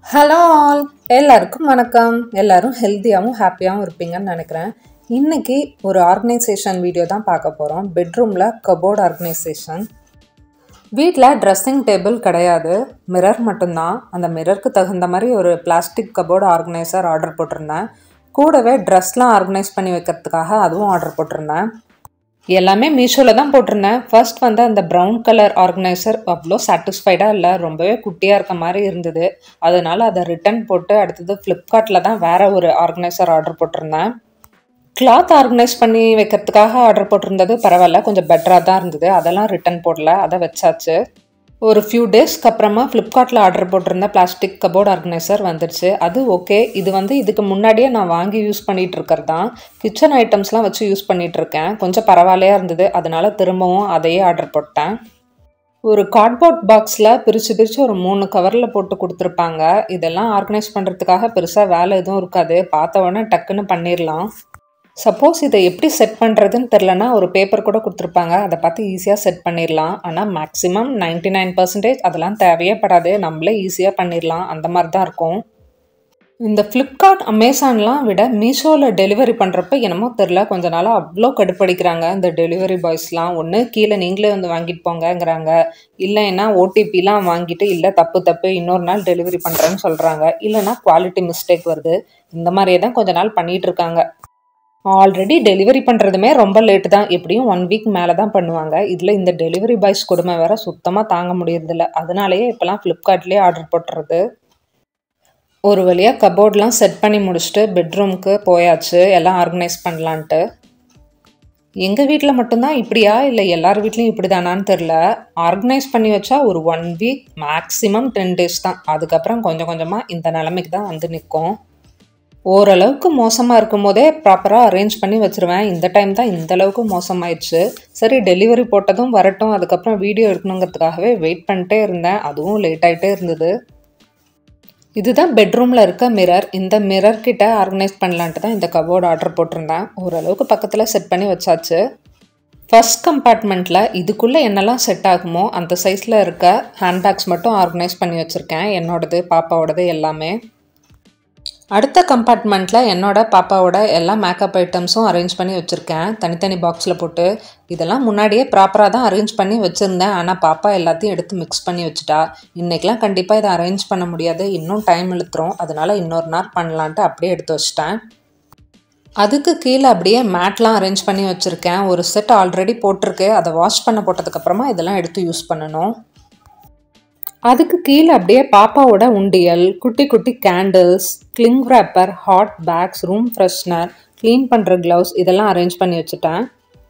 hello all எல்லாருக்கும் வணக்கம் எல்லாரும் ஹெல்த்தியாகவும் ஹாப்பியாகவும் இருப்பீங்கன்னு நினைக்கிறேன் இன்னைக்கு ஒரு ஆர்கனைசேஷன் வீடியோ தான் பார்க்க போகிறோம் பெட்ரூமில் கபோர்ட் ஆர்கனைசேஷன் வீட்டில் ட்ரெஸ்ஸிங் டேபிள் கிடையாது மிரர் மட்டும்தான் அந்த மிரருக்கு தகுந்த மாதிரி ஒரு பிளாஸ்டிக் கபோர்டு ஆர்கனைசர் ஆர்டர் போட்டிருந்தேன் கூடவே ட்ரெஸ்லாம் ஆர்கனைஸ் பண்ணி வைக்கிறதுக்காக அதுவும் ஆர்டர் போட்டிருந்தேன் எல்லாமே மீஷோவில் தான் போட்டிருந்தேன் ஃபர்ஸ்ட் வந்து அந்த ப்ரௌன் கலர் ஆர்கனைசர் அவ்வளோ சாட்டிஸ்ஃபைடாக இல்லை ரொம்பவே குட்டியாக இருக்க மாதிரி இருந்தது அதனால அதை ரிட்டர்ன் போட்டு அடுத்தது ஃப்ளிப்கார்ட்டில் தான் வேற ஒரு ஆர்கனைசர் ஆர்டர் போட்டிருந்தேன் கிளாத் ஆர்கனைஸ் பண்ணி வைக்கிறதுக்காக ஆர்டர் போட்டிருந்தது பரவாயில்ல கொஞ்சம் பெட்டராக தான் இருந்தது அதெல்லாம் ரிட்டர்ன் போடல அதை வச்சாச்சு ஒரு ஃபியூ டேஸ்க்கு அப்புறமா ஃப்ளிப்கார்ட்டில் ஆர்டர் போட்டிருந்த பிளாஸ்டிக் கபோர்ட் ஆர்கனைசர் வந்துடுச்சு அது ஓகே இது வந்து இதுக்கு முன்னாடியே நான் வாங்கி யூஸ் பண்ணிட்டு இருக்கிறது தான் கிச்சன் ஐட்டம்ஸ்லாம் வச்சு யூஸ் பண்ணிட்டு இருக்கேன் கொஞ்சம் பரவாயில்லையா இருந்தது அதனால திரும்பவும் அதையே ஆர்டர் போட்டேன் ஒரு கார்ட்போர்ட் பாக்ஸில் பிரித்து பிரித்து ஒரு மூணு கவரில் போட்டு கொடுத்துருப்பாங்க இதெல்லாம் ஆர்கனைஸ் பண்ணுறதுக்காக பெருசாக வேலை எதுவும் இருக்காது பார்த்த உடனே டக்குன்னு பண்ணிடலாம் சப்போஸ் இதை எப்படி செட் பண்ணுறதுன்னு தெரிலனா ஒரு பேப்பர் கூட கொடுத்துருப்பாங்க அதை பார்த்து ஈஸியாக செட் பண்ணிடலாம் ஆனால் மேக்ஸிமம் நைன்டி நைன் பர்சன்டேஜ் அதெல்லாம் தேவையே படாது நம்மளே ஈஸியாக பண்ணிடலாம் அந்த மாதிரி தான் இருக்கும் இந்த ஃப்ளிப்கார்ட் அமேசான்லாம் விட மீஷோவில் டெலிவரி பண்ணுறப்ப என்னமோ தெரில கொஞ்ச நாளாக அவ்வளோ கடுப்படிக்கிறாங்க இந்த டெலிவரி பாய்ஸ்லாம் ஒன்று கீழே நீங்களே வந்து வாங்கிட்டு போங்கங்கிறாங்க இல்லைன்னா ஓடிபிலாம் வாங்கிட்டு இல்லை தப்பு தப்பு இன்னொரு நாள் டெலிவரி பண்ணுறேன்னு சொல்கிறாங்க இல்லைன்னா குவாலிட்டி மிஸ்டேக் வருது இந்த மாதிரியே தான் கொஞ்ச நாள் பண்ணிகிட்டு இருக்காங்க ஆல்ரெடி டெலிவரி பண்ணுறதுமே ரொம்ப லேட்டு தான் எப்படியும் ஒன் வீக் மேலே தான் பண்ணுவாங்க இதில் இந்த டெலிவரி பாய்ஸ் கொடுமை வேற சுத்தமாக தாங்க முடியறதில்ல அதனாலேயே இப்போலாம் ஃப்ளிப்கார்ட்லேயே ஆர்டர் போட்டுறது ஒரு வழியாக கபோர்ட்லாம் செட் பண்ணி முடிச்சுட்டு பெட்ரூம்க்கு போயாச்சு எல்லாம் ஆர்கனைஸ் பண்ணலான்ட்டு எங்கள் வீட்டில் மட்டும்தான் இப்படியா இல்லை எல்லார் வீட்லேயும் இப்படி தானான்னு தெரில ஆர்கனைஸ் பண்ணி வச்சா ஒரு one week maximum ten days தான் அதுக்கப்புறம் கொஞ்சம் கொஞ்சமாக இந்த நிலமைக்கு தான் வந்து நிற்கும் ஓரளவுக்கு மோசமாக இருக்கும் போதே ப்ராப்பராக அரேஞ்ச் பண்ணி வச்சுருவேன் இந்த டைம் தான் இந்த அளவுக்கு மோசமாயிடுச்சு சரி டெலிவரி போட்டதும் வரட்டும் அதுக்கப்புறம் வீடியோ எடுக்கணுங்கிறதுக்காகவே வெயிட் பண்ணிட்டே இருந்தேன் அதுவும் லேட் ஆகிட்டே இருந்தது இதுதான் பெட்ரூமில் இருக்க மிரர் இந்த மிரர் கிட்ட ஆர்கனைஸ் பண்ணலான்ட்டு தான் இந்த கபோர்டு ஆர்டர் போட்டிருந்தேன் ஓரளவுக்கு பக்கத்தில் செட் பண்ணி வச்சாச்சு ஃபஸ்ட் கம்பார்ட்மெண்ட்டில் இதுக்குள்ளே என்னெல்லாம் செட் ஆகுமோ அந்த சைஸில் இருக்க ஹேண்ட்பேக்ஸ் மட்டும் ஆர்கனைஸ் பண்ணி வச்சுருக்கேன் என்னோடது பாப்பாவோடது எல்லாமே அடுத்த கம்பார்ட்மெண்ட்டில் என்னோட பாப்பாவோட எல்லா மேக்கப் ஐட்டம்ஸும் அரேஞ்ச் பண்ணி வச்சுருக்கேன் தனித்தனி பாக்ஸில் போட்டு இதெல்லாம் முன்னாடியே ப்ராப்பராக தான் அரேஞ்ச் பண்ணி வச்சுருந்தேன் ஆனால் பாப்பா எல்லாத்தையும் எடுத்து மிக்ஸ் பண்ணி வச்சுட்டா இன்றைக்கெலாம் கண்டிப்பாக இதை அரேஞ்ச் பண்ண முடியாது இன்னும் டைம் இழுத்துரும் அதனால் இன்னொரு நாள் பண்ணலான்ட்டு அப்படியே எடுத்து வச்சிட்டேன் அதுக்கு கீழே அப்படியே மேட்லாம் அரேஞ்ச் பண்ணி வச்சுருக்கேன் ஒரு செட் ஆல்ரெடி போட்டிருக்கு அதை வாஷ் பண்ண போட்டதுக்கப்புறமா இதெல்லாம் எடுத்து யூஸ் பண்ணணும் அதுக்கு கீழே அப்படியே பாப்பாவோட உண்டியல் குட்டி குட்டி candles cling wrapper hot packs room freshener clean பண்ணுற க்ளவுஸ் இதெல்லாம் அரேஞ்ச் பண்ணி வச்சுட்டேன்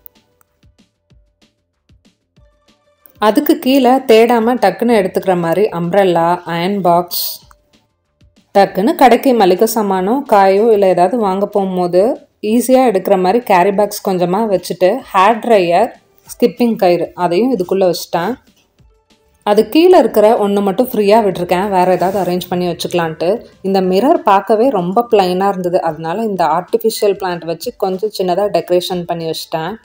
அதுக்கு கீழே தேடாமல் டக்குன்னு எடுத்துக்கிற மாதிரி அம்ப்ரெல்லா அயன் பாக்ஸ் டக்குன்னு கடைக்கு மளிகை சாமானோ காயோ இல்லை ஏதாவது வாங்க போகும்போது ஈஸியாக எடுக்கிற மாதிரி கேரி பேக்ஸ் கொஞ்சமாக வச்சுட்டு ஹேர் ட்ரையர் ஸ்கிப்பிங் கயிறு அதையும் இதுக்குள்ளே வச்சுட்டேன் அது கீழே இருக்கிற ஒன்று மட்டும் ஃப்ரீயாக விட்டுருக்கேன் வேறு ஏதாவது அரேஞ்ச் பண்ணி வச்சுக்கலான்ட்டு இந்த மிரர் பார்க்கவே ரொம்ப ப்ளைனாக இருந்தது அதனால இந்த ஆர்டிஃபிஷியல் பிளான்ட் வச்சு கொஞ்சம் சின்னதாக டெக்கரேஷன் பண்ணி வச்சிட்டேன்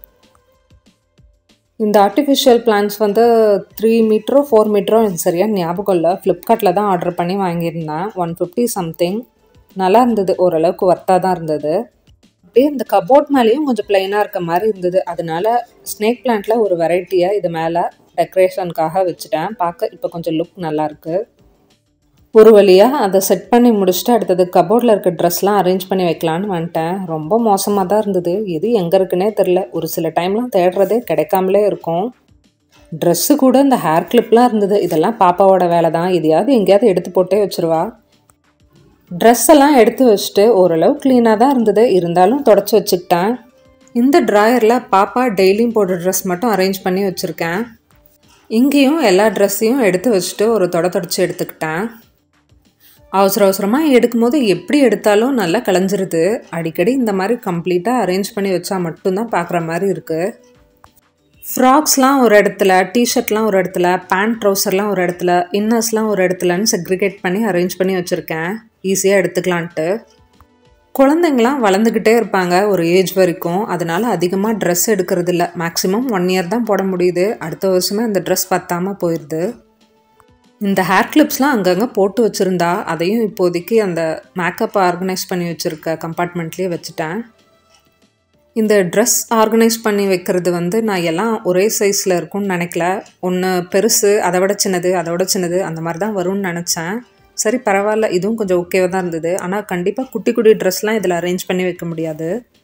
இந்த ஆர்டிஃபிஷியல் பிளான்ஸ் வந்து த்ரீ மீட்டரோ ஃபோர் மீட்டரோ எனக்கு சரியாக ஞாபகம் இல்லை ஃப்ளிப்கார்ட்டில் தான் ஆர்டர் பண்ணி வாங்கியிருந்தேன் ஒன் ஃபிஃப்டி சம்திங் நல்லா இருந்தது ஓரளவுக்கு ஒர்த்தாக தான் இருந்தது அப்படியே இந்த கபோர்ட் மேலேயும் கொஞ்சம் பிளைனாக இருக்க மாதிரி இருந்தது அதனால ஸ்னேக் பிளான்ட்டில் ஒரு வெரைட்டியாக இது மேலே டெக்கரேஷனுக்காக வச்சுட்டேன் பார்க்க இப்போ கொஞ்சம் லுக் நல்லாயிருக்கு ஒரு வழியாக அதை செட் பண்ணி முடிச்சுட்டு அடுத்தது கபோர்டில் இருக்க ட்ரெஸ்லாம் அரேஞ்ச் பண்ணி வைக்கலான்னு வந்துட்டேன் ரொம்ப மோசமாக தான் இருந்தது எது எங்கே இருக்குன்னே தெரில ஒரு சில டைம்லாம் தேடுறதே கிடைக்காமலே இருக்கும் ட்ரெஸ்ஸு கூட இந்த ஹேர் கிளிப்லாம் இருந்தது இதெல்லாம் பாப்பாவோட வேலை தான் எதையாவது எங்கேயாவது எடுத்து போட்டே வச்சுருவா ட்ரெஸ் எல்லாம் எடுத்து வச்சுட்டு ஓரளவு க்ளீனாக தான் இருந்தது இருந்தாலும் தொடச்சி வச்சுக்கிட்டேன் இந்த ட்ராயரில் பாப்பா டெய்லியும் போடுற ட்ரெஸ் மட்டும் அரேஞ்ச் பண்ணி வச்சுருக்கேன் இங்கேயும் எல்லா ட்ரெஸ்ஸையும் எடுத்து வச்சுட்டு ஒரு தொட தொடச்சி எடுத்துக்கிட்டேன் அவசர அவசரமாக எடுக்கும்போது எப்படி எடுத்தாலும் நல்லா கலைஞ்சிருது அடிக்கடி இந்த மாதிரி கம்ப்ளீட்டாக அரேஞ்ச் பண்ணி வச்சா மட்டும்தான் பார்க்குற மாதிரி இருக்குது ஃப்ராக்ஸ்லாம் ஒரு இடத்துல டிஷர்ட்லாம் ஒரு இடத்துல பேண்ட் ட்ரௌசர்லாம் ஒரு இடத்துல இன்னர்ஸ்லாம் ஒரு இடத்துலன்னு செக்ரிகேட் பண்ணி அரேஞ்ச் பண்ணி வச்சுருக்கேன் ஈஸியாக எடுத்துக்கலான்ட்டு குழந்தைங்களாம் வளர்ந்துக்கிட்டே இருப்பாங்க ஒரு ஏஜ் வரைக்கும் அதனால அதிகமாக ட்ரெஸ் எடுக்கிறது இல்லை மேக்ஸிமம் ஒன் இயர் தான் போட முடியுது அடுத்த வருஷமே அந்த ட்ரெஸ் பத்தாமல் போயிடுது இந்த ஹேர் கிளிப்ஸ்லாம் அங்கங்கே போட்டு வச்சுருந்தா அதையும் இப்போதைக்கு அந்த மேக்கப்பை ஆர்கனைஸ் பண்ணி வச்சுருக்க கம்பார்ட்மெண்ட்லேயே வச்சுட்டேன் இந்த ட்ரெஸ் ஆர்கனைஸ் பண்ணி வைக்கிறது வந்து நான் எல்லாம் ஒரே சைஸில் இருக்கும்னு நினைக்கல ஒன்று பெருசு அதை விட சின்னது அதை விட சின்னது அந்த மாதிரி தான் வரும்னு நினச்சேன் சரி பரவாயில்ல இதுவும் கொஞ்சம் ஓகேவாக தான் இருந்தது ஆனால் கண்டிப்பாக குட்டி குட்டி ட்ரெஸ்லாம் இதில் அரேஞ்ச் பண்ணி வைக்க முடியாது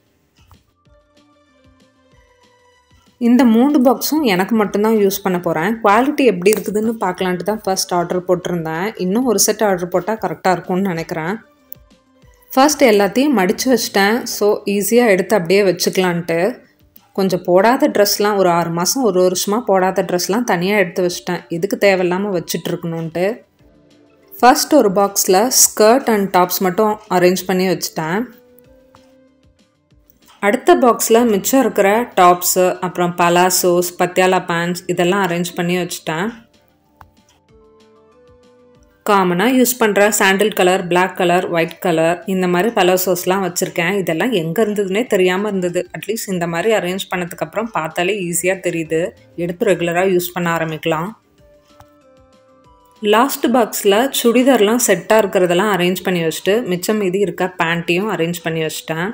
இந்த மூணு பாக்ஸும் எனக்கு மட்டும்தான் யூஸ் பண்ண போகிறேன் குவாலிட்டி எப்படி இருக்குதுன்னு பார்க்கலான்ட்டு தான் ஃபர்ஸ்ட் ஆர்டர் போட்டிருந்தேன் இன்னும் ஒரு செட் ஆர்டர் போட்டால் கரெக்டாக இருக்கும்னு நினைக்கிறேன் ஃபர்ஸ்ட் எல்லாத்தையும் மடித்து வச்சிட்டேன் ஸோ ஈஸியாக எடுத்து அப்படியே வச்சுக்கலான்ட்டு கொஞ்சம் போடாத ட்ரெஸ்லாம் ஒரு ஆறு மாதம் ஒரு வருஷமாக போடாத ட்ரெஸ்லாம் தனியாக எடுத்து வச்சிட்டேன் எதுக்கு தேவையில்லாமல் வச்சுட்டு இருக்கணுன்ட்டு ஃபர்ஸ்ட் ஒரு பாக்ஸில் ஸ்கர்ட் அண்ட் டாப்ஸ் மட்டும் அரேஞ்ச் பண்ணி வச்சுட்டேன் அடுத்த பாக்ஸில் மிச்சம் இருக்கிற டாப்ஸு அப்புறம் பலாசோஸ் பத்தியாலா பேண்ட்ஸ் இதெல்லாம் அரேஞ்ச் பண்ணி வச்சுட்டேன் காமனாக யூஸ் பண்ணுற sandal colour black colour white colour இந்த மாதிரி பலாசோஸ்லாம் வச்சுருக்கேன் இதெல்லாம் எங்கே இருந்ததுன்னே தெரியாமல் இருந்தது அட்லீஸ்ட் இந்த மாதிரி அரேஞ்ச் பண்ணதுக்கப்புறம் பார்த்தாலே ஈஸியாக தெரியுது எடுத்து ரெகுலராக யூஸ் பண்ண ஆரம்பிக்கலாம் லாஸ்ட் பாக்ஸில் சுடிதார்லாம் செட்டாக இருக்கிறதெல்லாம் அரேஞ்ச் பண்ணி வச்சுட்டு மிச்சம் மீதி இருக்க பேண்ட்டையும் அரேஞ்ச் பண்ணி வச்சிட்டேன்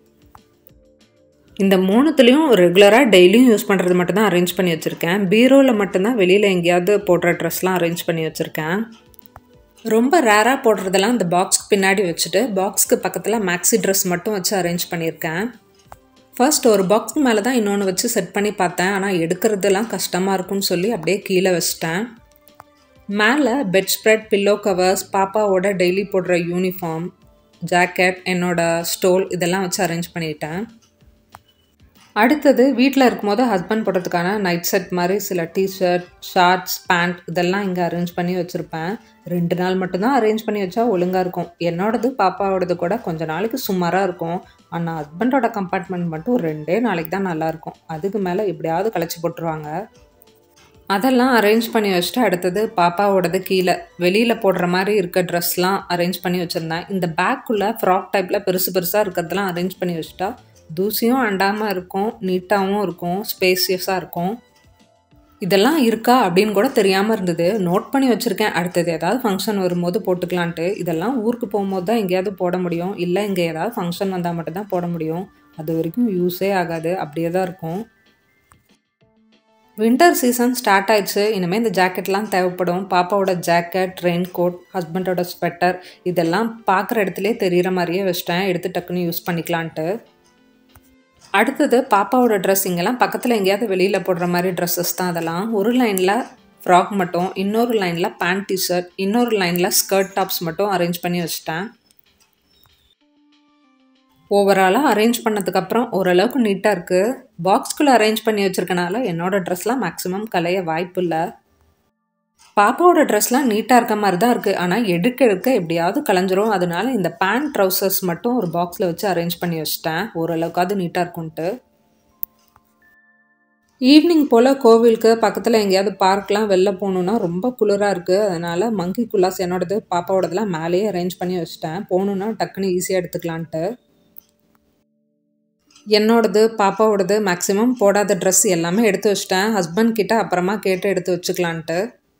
இந்த மூணுத்துலேயும் ரெகுலராக டெய்லியும் யூஸ் பண்ணுறது மட்டும்தான் அரேஞ்ச் பண்ணி வச்சுருக்கேன் பீரோவில் மட்டும்தான் வெளியில் எங்கேயாவது போடுற ட்ரெஸ்லாம் அரேஞ்ச் பண்ணி வச்சுருக்கேன் ரொம்ப ரேராக போடுறதெல்லாம் இந்த பாக்ஸ்க்கு பின்னாடி வச்சுட்டு பாக்ஸ்க்கு பக்கத்தில் மேக்ஸி ட்ரெஸ் மட்டும் வச்சு அரேஞ்ச் பண்ணியிருக்கேன் ஃபர்ஸ்ட் ஒரு பாக்ஸ்க்கு மேலே தான் இன்னொன்று வச்சு செட் பண்ணி பார்த்தேன் ஆனால் எடுக்கிறதுலாம் கஷ்டமாக இருக்கும்னு சொல்லி அப்படியே கீழே வச்சிட்டேன் மேலே பெட் ஸ்ப்ரெட் பில்லோ கவர்ஸ் பாப்பாவோட டெய்லி போடுற யூனிஃபார்ம் ஜாக்கெட் என்னோட ஸ்டோல் இதெல்லாம் வச்சு அரேஞ்ச் பண்ணிட்டேன் அடுத்தது வீட்டில் இருக்கும்போது ஹஸ்பண்ட் போடுறதுக்கான நைட் செட் மாதிரி சில டிஷர்ட் ஷார்ட்ஸ் பேண்ட் இதெல்லாம் இங்கே அரேஞ்ச் பண்ணி வச்சுருப்பேன் ரெண்டு நாள் மட்டும்தான் அரேஞ்ச் பண்ணி வச்சா ஒழுங்காக இருக்கும் என்னோடது பாப்பாவோடது கூட கொஞ்சம் நாளைக்கு சுமாராக இருக்கும் ஆனால் ஹஸ்பண்டோட கம்பார்ட்மெண்ட் மட்டும் ரெண்டே நாளைக்கு தான் நல்லாயிருக்கும் அதுக்கு மேலே எப்படியாவது கழிச்சு போட்டுருவாங்க அதெல்லாம் அரேஞ்ச் பண்ணி வச்சுட்டு அடுத்தது பாப்பாவோடது கீழே வெளியில் போடுற மாதிரி இருக்க ட்ரெஸ்லாம் அரேஞ்ச் பண்ணி வச்சுருந்தேன் இந்த பேக்குள்ளே ஃப்ராக் டைப்பில் பெருசு பெருசாக இருக்கிறதெல்லாம் அரேஞ்ச் பண்ணி வச்சுட்டா தூசியும் அண்டாமல் இருக்கும் நீட்டாகவும் இருக்கும் ஸ்பேசியஸாக இருக்கும் இதெல்லாம் இருக்கா அப்படின்னு கூட தெரியாமல் இருந்தது நோட் பண்ணி வச்சுருக்கேன் அடுத்தது ஏதாவது ஃபங்க்ஷன் வரும்போது போட்டுக்கலான்ட்டு இதெல்லாம் ஊருக்கு போகும்போது தான் எங்கேயாவது போட முடியும் இல்லை இங்கே ஏதாவது ஃபங்க்ஷன் வந்தால் மட்டும்தான் போட முடியும் அது வரைக்கும் யூஸே ஆகாது அப்படியே தான் இருக்கும் வின்டர் சீசன் ஸ்டார்ட் ஆயிடுச்சு இனிமேல் இந்த ஜாக்கெட்லாம் தேவைப்படும் பாப்பாவோட ஜாக்கெட் ரெயின் கோட் ஹஸ்பண்டோட ஸ்வெட்டர் இதெல்லாம் பார்க்குற இடத்துலே தெரிகிற மாதிரியே வச்சிட்டேன் எடுத்து டக்குன்னு யூஸ் பண்ணிக்கலான்ட்டு அடுத்தது பாப்பாவோட ட்ரெஸ் இங்கெல்லாம் பக்கத்தில் எங்கேயாவது வெளியில் போடுற மாதிரி ட்ரெஸ்ஸஸ் தான் அதெல்லாம் ஒரு லைனில் ஃப்ராக் மட்டும் இன்னொரு லைனில் பேண்ட் டிஷர்ட் இன்னொரு லைனில் ஸ்கர்ட் டாப்ஸ் மட்டும் அரேஞ்ச் பண்ணி வச்சுட்டேன் ஓவராலாக அரேஞ்ச் பண்ணதுக்கப்புறம் ஓரளவுக்கு நீட்டாக இருக்குது பாக்ஸ்குள்ளே அரேஞ்ச் பண்ணி வச்சுருக்கனால என்னோடய ட்ரெஸ்லாம் மேக்ஸிமம் கலைய வாய்ப்பு இல்லை பாப்பாவோட ட்ரெஸ்லாம் நீட்டாக இருக்க மாதிரி தான் இருக்குது ஆனால் எடுக்க எடுக்க எப்படியாவது கலைஞ்சிரும் அதனால இந்த பேண்ட் ட்ரௌசர்ஸ் மட்டும் ஒரு பாக்ஸில் வச்சு அரேஞ்ச் பண்ணி வச்சிட்டேன் ஓரளவுக்காவது நீட்டாக இருக்கும்ன்ட்டு ஈவினிங் போல் கோவிலுக்கு பக்கத்தில் எங்கேயாவது பார்க்லாம் வெளில போகணுன்னா ரொம்ப குளிராக இருக்குது அதனால் மங்கி குல்லாஸ் என்னோடது பாப்பாவோடதெல்லாம் மேலேயே அரேஞ்ச் பண்ணி வச்சிட்டேன் போகணுன்னா டக்குன்னு ஈஸியாக எடுத்துக்கலான்ட்டு என்னோடது பாப்பாவோடது மேக்ஸிமம் போடாத ட்ரெஸ் எல்லாமே எடுத்து வச்சிட்டேன் ஹஸ்பண்ட் கிட்ட அப்புறமா கேட்டு எடுத்து வச்சுக்கலான்ட்டு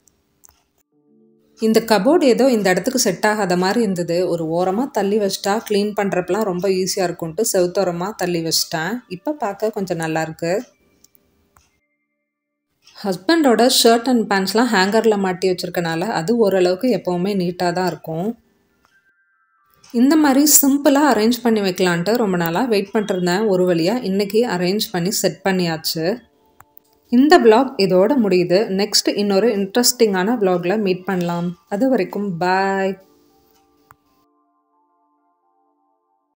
இந்த கபோர்டு ஏதோ இந்த இடத்துக்கு செட் ஆகாத மாதிரி இருந்தது ஒரு ஓரமாக தள்ளி வச்சிட்டா க்ளீன் பண்ணுறப்பெல்லாம் ரொம்ப ஈஸியாக இருக்கும்ன்ட்டு செவுத்தோரமாக தள்ளி வச்சிட்டேன் இப்போ பார்க்க கொஞ்சம் நல்லாயிருக்கு ஹஸ்பண்டோட ஷர்ட் அண்ட் பேண்ட்ஸ்லாம் ஹேங்கரில் மாட்டி வச்சுருக்கனால அது ஓரளவுக்கு எப்போவுமே நீட்டாக தான் இருக்கும் இந்த மாதிரி சிம்பிளாக அரேஞ்ச் பண்ணி வைக்கலான்ட்டு ரொம்ப நாளாக வெயிட் பண்ணிருந்தேன் ஒரு வழியாக இன்றைக்கி அரேஞ்ச் பண்ணி செட் பண்ணியாச்சு இந்த vlog இதோட முடியுது நெக்ஸ்ட் இன்னொரு இன்ட்ரெஸ்டிங்கான vlogல மீட் பண்ணலாம் அது வரைக்கும் பாய்